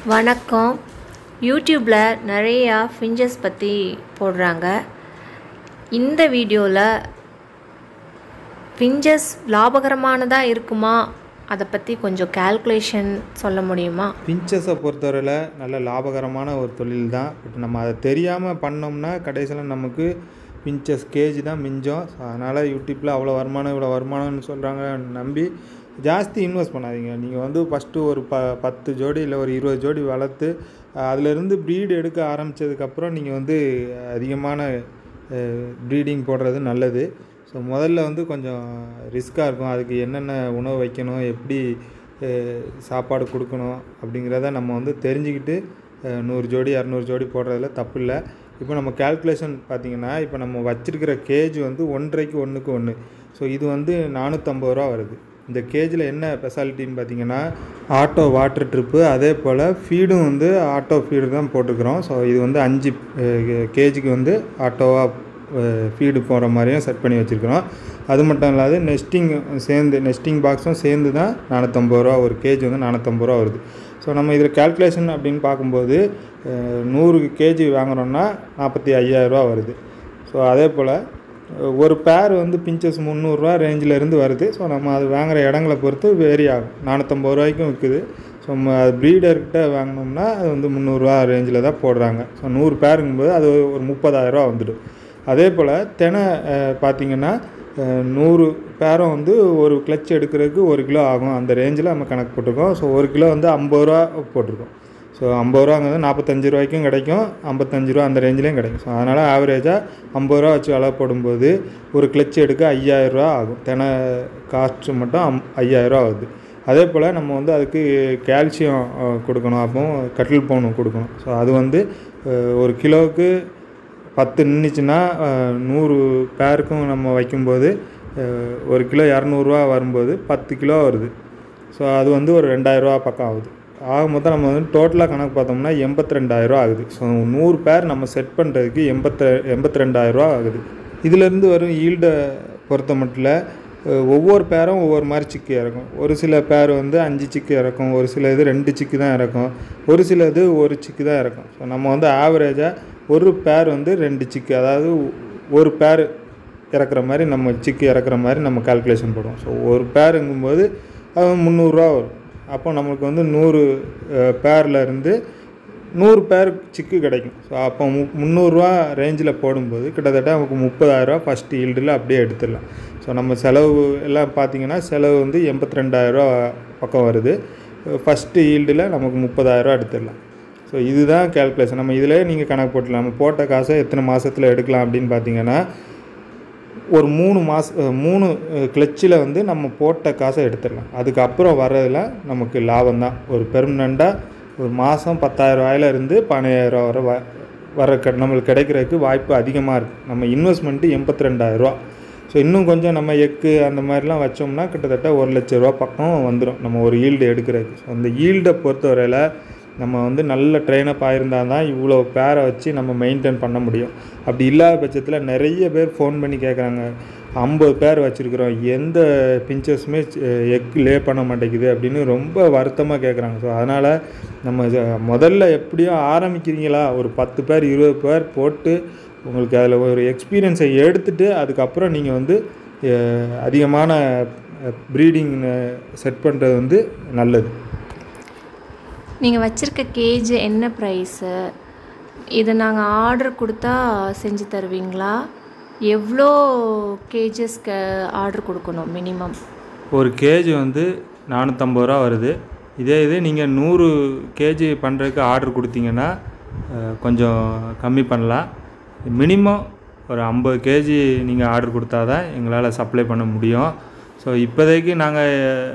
வணக்கம் யூடியூப்பில் நிறையா ஃபிஞ்சஸ் பற்றி போடுறாங்க இந்த வீடியோவில் ஃபிஞ்சஸ் லாபகரமானதாக இருக்குமா அதை பற்றி கொஞ்சம் கால்குலேஷன் சொல்ல முடியுமா பிஞ்சஸை பொறுத்தவரையில் நல்ல லாபகரமான ஒரு தொழில் தான் பட் நம்ம அதை தெரியாமல் பண்ணோம்னா கடைசியில் நமக்கு பிஞ்சஸ் கேஜி தான் மிஞ்சம் ஸோ அதனால் யூடியூப்பில் அவ்வளோ வருமானம் இவ்வளோ வருமானம்னு சொல்கிறாங்க நம்பி ஜாஸ்தி இன்வெஸ்ட் பண்ணாதீங்க நீங்கள் வந்து ஃபஸ்ட்டு ஒரு ப பத்து ஜோடி இல்லை ஒரு இருபது ஜோடி வளர்த்து அதிலேருந்து ப்ரீடு எடுக்க ஆரம்பித்ததுக்கப்புறம் நீங்கள் வந்து அதிகமான ப்ரீடிங் போடுறது நல்லது ஸோ முதல்ல வந்து கொஞ்சம் ரிஸ்க்காக இருக்கும் அதுக்கு என்னென்ன உணவு வைக்கணும் எப்படி அஹ், சாப்பாடு கொடுக்கணும் அப்படிங்கிறத நம்ம வந்து தெரிஞ்சுக்கிட்டு அஹ், நூறு ஜோடி இரநூறு ஜோடி போடுறதுல தப்பு இல்லை இப்போ நம்ம கால்குலேஷன் பார்த்தீங்கன்னா இப்போ நம்ம வச்சிருக்கிற கேஜ் வந்து ஒன்றரைக்கு ஒன்றுக்கு ஒன்று ஸோ இது வந்து நானூற்றம்பது ரூபா வருது இந்த கேஜில் என்ன ஸ்பெஷாலிட்டின்னு பார்த்தீங்கன்னா ஆட்டோ வாட்டர் ட்ரிப்பு அதே போல் ஃபீடும் வந்து ஆட்டோ ஃபீடு தான் போட்டுக்கிறோம் ஸோ இது வந்து அஞ்சு கேஜிக்கு வந்து ஆட்டோவாக ஃபீடு போகிற மாதிரியும் செட் பண்ணி வச்சுருக்கிறோம் அது மட்டும் இல்லாது நெஸ்டிங் சேர்ந்து நெஸ்டிங் பாக்ஸும் சேர்ந்து தான் நானூற்றம்பது ரூபா ஒரு கேஜி வந்து நானூற்றம்பது ரூபா வருது ஸோ நம்ம இதில் கால்குலேஷன் அப்படின்னு பார்க்கும்போது அஹ், நூறு கேஜி வாங்குறோம்னா நாற்பத்தி ஐயாயிரரூவா வருது ஸோ அதே போல் ஒரு பேர் வந்து பிஞ்சஸ் முந்நூறுரூவா ரேஞ்சிலேருந்து வருது ஸோ நம்ம அது வாங்குகிற இடங்களை பொறுத்து வேரி ஆகும் நானூற்றம்பது ரூபாய்க்கும் விற்குது ஸோ ப்ரீடர்கிட்ட வாங்கினோம்னா அது வந்து முந்நூறுரூவா ரேஞ்சில் தான் போடுறாங்க ஸோ நூறு பேருங்கும்போது அது ஒரு முப்பதாயிரரூவா வந்துடும் அதே போல் தினை அஹ், பார்த்தீங்கன்னா அஹ், நூறு பேரம் வந்து ஒரு கிளச் எடுக்கிறதுக்கு ஒரு கிலோ ஆகும் அந்த ரேஞ்சில் நம்ம கணக்கு போட்டிருக்கோம் ஸோ ஒரு கிலோ வந்து ஐம்பது ரூபா போட்டிருக்கோம் ஸோ ஐம்பது ரூபாங்கிறது நாற்பத்தஞ்சு ரூபாய்க்கும் கிடைக்கும் ஐம்பத்தஞ்சு ரூபா அந்த ரேஞ்சிலையும் கிடைக்கும் ஸோ அதனால் ஆவரேஜாக ஐம்பது ரூபா வச்சு அளவு போடும்போது ஒரு கிளச் எடுக்க ஐயாயிரரூவா ஆகும் தினை காஸ்ட்டு மட்டும் அம் ஐயாயிரரூவா ஆகுது அதே போல் நம்ம வந்து அதுக்கு கால்சியம் அஹ், கொடுக்கணும் அப்போ கட்டில் பவுனும் கொடுக்கணும் ஸோ அது வந்து அஹ், ஒரு கிலோவுக்கு பத்து நின்றுச்சுன்னா நூறு பேருக்கும் நம்ம வைக்கும்போது அஹ், ஒரு கிலோ இரநூறுவா வரும்போது பத்து கிலோ வருது ஸோ அது வந்து ஒரு ரெண்டாயிரரூவா பக்கம் ஆகுது ஆக மொத்தம் நம்ம வந்து டோட்டலாக கணக்கு பார்த்தோம்னா எண்பத்தி ரெண்டாயிரரூவா ஆகுது ஸோ நூறு பேர் நம்ம செட் பண்ணுறதுக்கு எண்பத்த எண்பத்தி ரெண்டாயிரரூவா ஆகுது இதிலேருந்து வரும் ஈல்டை பொறுத்த மட்டும் அஹ், ஒவ்வொரு பேரும் ஒவ்வொரு மாதிரி சிக்கு இறக்கும் ஒரு சில பேர் வந்து அஞ்சு சிக்கு இறக்கும் ஒரு சில இது ரெண்டு சிக்கு தான் இறக்கும் ஒரு சில இது ஒரு சிக்கு தான் இறக்கும் ஸோ நம்ம வந்து ஆவரேஜாக ஒரு பேர் வந்து ரெண்டு சிக்கு அதாவது ஒரு பேர் இறக்குற மாதிரி நம்ம சிக்கு இறக்குற மாதிரி நம்ம கால்குலேஷன் போடுவோம் ஸோ ஒரு பேருங்கும்போது அது முந்நூறுரூவா வரும் அப்போ நம்மளுக்கு வந்து நூறு பேரில் இருந்து நூறு பேர் சிக்கு கிடைக்கும் ஸோ அப்போ மு முந்நூறுரூவா ரேஞ்சில் போடும்போது கிட்டத்தட்ட நமக்கு முப்பதாயிரரூவா ஃபஸ்ட்டு ஈல்டில் அப்படியே எடுத்துடலாம் ஸோ நம்ம செலவு எல்லாம் பார்த்தீங்கன்னா செலவு வந்து எண்பத்தி ரெண்டாயிரரூவா பக்கம் வருது ஃபஸ்ட்டு ஈல்டில் நமக்கு முப்பதாயிரரூவா எடுத்துடலாம் ஸோ இதுதான் கேல்குலேஷன் நம்ம இதிலே நீங்கள் கணக்கு போட்டுடலாம் நம்ம போட்ட காசை எத்தனை மாதத்தில் எடுக்கலாம் அப்படின்னு பார்த்தீங்கன்னா ஒரு மூணு மாத மூணு கிளச்சில் வந்து நம்ம போட்ட காசை எடுத்துடலாம் அதுக்கப்புறம் வர்றதுல நமக்கு லாபம் தான் ஒரு பெர்மனண்ட்டாக ஒரு மாதம் பத்தாயிரம் ரூபாயில இருந்து பதினாயிரம் வரை வ வர க நம்மளுக்கு கிடைக்கிறதுக்கு வாய்ப்பு அதிகமாக இருக்குது நம்ம இன்வெஸ்ட்மெண்ட்டு எண்பத்தி ரெண்டாயிரரூவா ஸோ இன்னும் கொஞ்சம் நம்ம எக்கு அந்த மாதிரிலாம் வச்சோம்னா கிட்டத்தட்ட ஒரு லட்ச ரூபா பக்கம் வந்துடும் நம்ம ஒரு ஈல்டு எடுக்கிறதுக்கு ஸோ அந்த ஈல்டை பொறுத்தவரையில் நம்ம வந்து நல்ல ட்ரெயினப் ஆயிருந்தால் தான் இவ்வளோ பேரை வச்சு நம்ம மெயின்டைன் பண்ண முடியும் அப்படி இல்லாத பட்சத்தில் நிறைய பேர் ஃபோன் பண்ணி கேட்குறாங்க ஐம்பது பேர் வச்சுருக்குறோம் எந்த பிஞ்சஸுமே எக் லே பண்ண மாட்டேங்குது அப்படின்னு ரொம்ப வருத்தமாக கேட்குறாங்க ஸோ அதனால் நம்ம இத முதல்ல எப்படியும் ஆரம்பிக்கிறீங்களா ஒரு பத்து பேர் இருபது பேர் போட்டு உங்களுக்கு அதில் ஒரு எக்ஸ்பீரியன்ஸை எடுத்துகிட்டு அதுக்கப்புறம் நீங்கள் வந்து அஹ், அதிகமான ப்ரீடிங் செட் பண்ணுறது வந்து நல்லது நீங்கள் வச்சுருக்க கேஜ் என்ன ப்ரைஸு இதை நாங்கள் ஆர்டர் கொடுத்தா செஞ்சு தருவீங்களா எவ்வளோ கேஜஸ்க்கு ஆர்டர் கொடுக்கணும் மினிமம் ஒரு கேஜி வந்து நானூற்றம்பது ரூபா வருது இதே இது நீங்கள் நூறு கேஜி பண்ணுறதுக்கு ஆர்டர் கொடுத்தீங்கன்னா அஹ், கொஞ்சம் கம்மி பண்ணலாம் மினிமம் ஒரு ஐம்பது கேஜி நீங்கள் ஆர்டர் கொடுத்தா தான் எங்களால் சப்ளை பண்ண முடியும் ஸோ இப்போதைக்கு நாங்கள்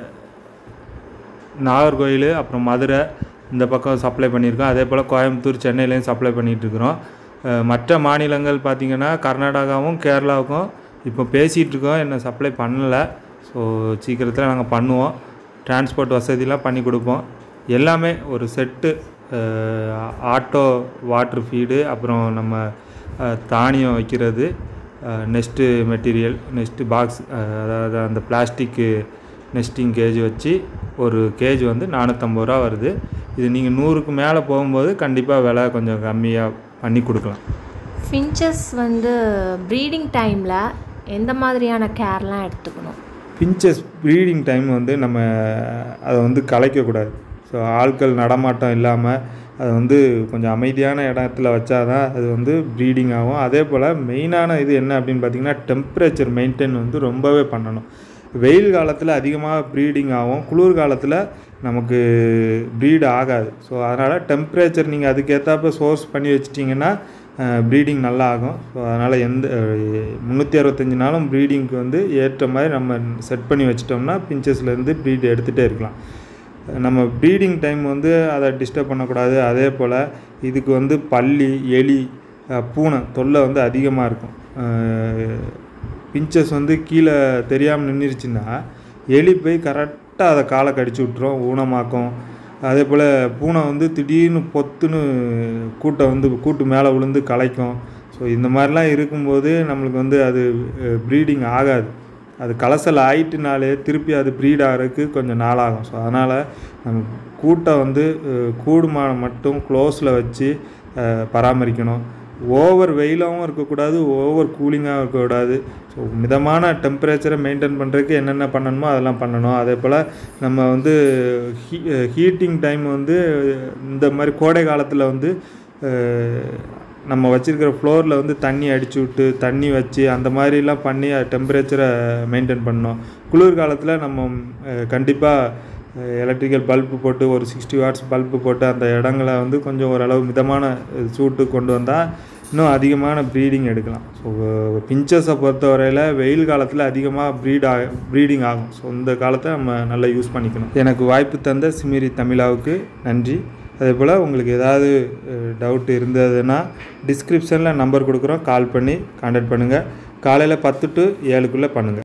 நாகர்கோயில் அப்புறம் மதுரை இந்த பக்கம் சப்ளை பண்ணியிருக்கோம் அதே போல் கோயம்புத்தூர் சென்னையிலையும் சப்ளை பண்ணிகிட்ருக்குறோம் மற்ற மாநிலங்கள் பார்த்திங்கன்னா கர்நாடகாவும் கேரளாவுக்கும் இப்போ பேசிகிட்டு இருக்கோம் என்ன சப்ளை பண்ணலை ஸோ சீக்கிரத்தில் நாங்கள் பண்ணுவோம் டிரான்ஸ்போர்ட் வசதிலாம் பண்ணி கொடுப்போம் எல்லாமே ஒரு செட்டு ஆட்டோ வாட்ரு ஃபீடு அப்புறம் நம்ம அஹ், தானியம் வைக்கிறது நெஸ்ட்டு மெட்டீரியல் நெஸ்ட்டு பாக்ஸ் அதாவது அந்த பிளாஸ்டிக்கு நெஸ்டிங் கேஜ் வச்சு ஒரு கேஜ் வந்து நானூற்றம்பது ரூபா வருது இது நீங்கள் நூறுக்கு மேலே போகும்போது கண்டிப்பாக விலை கொஞ்சம் கம்மியாக பண்ணி கொடுக்கலாம் ஃபின்ச்சஸ் வந்து ப்ரீடிங் டைமில் எந்த மாதிரியான கேர்லாம் எடுத்துக்கணும் பிஞ்சஸ் ப்ரீடிங் டைம் வந்து நம்ம அதை வந்து கலைக்கக்கூடாது ஸோ ஆட்கள் நடமாட்டம் இல்லாமல் அதை வந்து கொஞ்சம் அமைதியான இடத்துல வச்சா தான் அது வந்து ப்ரீடிங் ஆகும் அதே போல் மெயினான இது என்ன அப்படின்னு பார்த்தீங்கன்னா டெம்பரேச்சர் மெயின்டைன் வந்து ரொம்பவே பண்ணணும் வெயில் காலத்தில் அதிகமாக ப்ரீடிங் ஆகும் குளிர் காலத்தில் நமக்கு ப்ரீட் ஆகாது ஸோ அதனால் டெம்பரேச்சர் நீங்கள் அதுக்கேற்றாப்ப சோர்ஸ் பண்ணி வச்சிட்டிங்கன்னா ப்ரீடிங் நல்லா ஆகும் ஸோ அதனால் எந்த முந்நூற்றி அறுபத்தஞ்சி நாளும் ப்ரீடிங்க்கு வந்து ஏற்ற மாதிரி நம்ம செட் பண்ணி வச்சிட்டோம்னா பிஞ்சஸ்லேருந்து ப்ரீட் எடுத்துகிட்டே இருக்கலாம் நம்ம ப்ரீடிங் டைம் வந்து அதை டிஸ்டர்ப் பண்ணக்கூடாது அதே போல் இதுக்கு வந்து பல்லி எலி அஹ், பூனை தொல்லை வந்து அதிகமாக இருக்கும் பிஞ்சஸ் வந்து கீழே தெரியாமல் நின்றுச்சுன்னா எலி போய் கரெக்டாக அதை காலை கடிச்சு விட்ரும் ஊனமாக்கும் அதே போல் பூனை வந்து திடீர்னு பொத்துன்னு கூட்டை வந்து கூட்டு மேலே விழுந்து கலைக்கும் ஸோ இந்த மாதிரிலாம் இருக்கும்போது நம்மளுக்கு வந்து அது ப்ரீடிங் ஆகாது அது கலசல் ஆயிட்டுனாலே திருப்பி அது ப்ரீட் ஆகிறதுக்கு கொஞ்சம் நாளாகும் ஸோ அதனால் நம்ம கூட்டை வந்து அஹ், கூடுமான மட்டும் க்ளோஸில் வச்சு அஹ், பராமரிக்கணும் ஓவர் வெயிலாகவும் இருக்கக்கூடாது ஓவர் கூலிங்காகவும் இருக்கக்கூடாது ஸோ மிதமான டெம்பரேச்சரை மெயின்டைன் பண்ணுறதுக்கு என்னென்ன பண்ணணுமோ அதெல்லாம் பண்ணணும் அதே போல் நம்ம வந்து ஹீ ஹீட்டிங் டைம் வந்து இந்த மாதிரி கோடை காலத்தில் வந்து அஹ், நம்ம வச்சுருக்கிற ஃப்ளோரில் வந்து தண்ணி அடிச்சு விட்டு தண்ணி வச்சு அந்த மாதிரிலாம் பண்ணி டெம்பரேச்சரை மெயின்டைன் பண்ணணும் குளிர் காலத்தில் நம்ம கண்டிப்பாக எலக்ட்ரிக்கல் பல்பு போட்டு ஒரு சிக்ஸ்டி வாட்ஸ் பல்பு போட்டு அந்த இடங்களை வந்து கொஞ்சம் ஓரளவு மிதமான அஹ், சூட்டு கொண்டு வந்தால் இன்னும் அதிகமான ப்ரீடிங் எடுக்கலாம் ஸோ பிஞ்சஸை பொறுத்தவரையில் வெயில் காலத்தில் அதிகமாக ப்ரீட் ஆக ப்ரீடிங் ஆகும் ஸோ இந்த காலத்தை நம்ம நல்லா யூஸ் பண்ணிக்கணும் எனக்கு வாய்ப்பு தந்த சிமிரி தமிழாவுக்கு நன்றி அதே போல் உங்களுக்கு ஏதாவது டவுட் இருந்ததுன்னா டிஸ்கிரிப்ஷனில் நம்பர் கொடுக்குறோம் கால் பண்ணி கான்டாக்ட் பண்ணுங்கள் காலையில் பத்து டு ஏழுக்குள்ளே பண்ணுங்கள்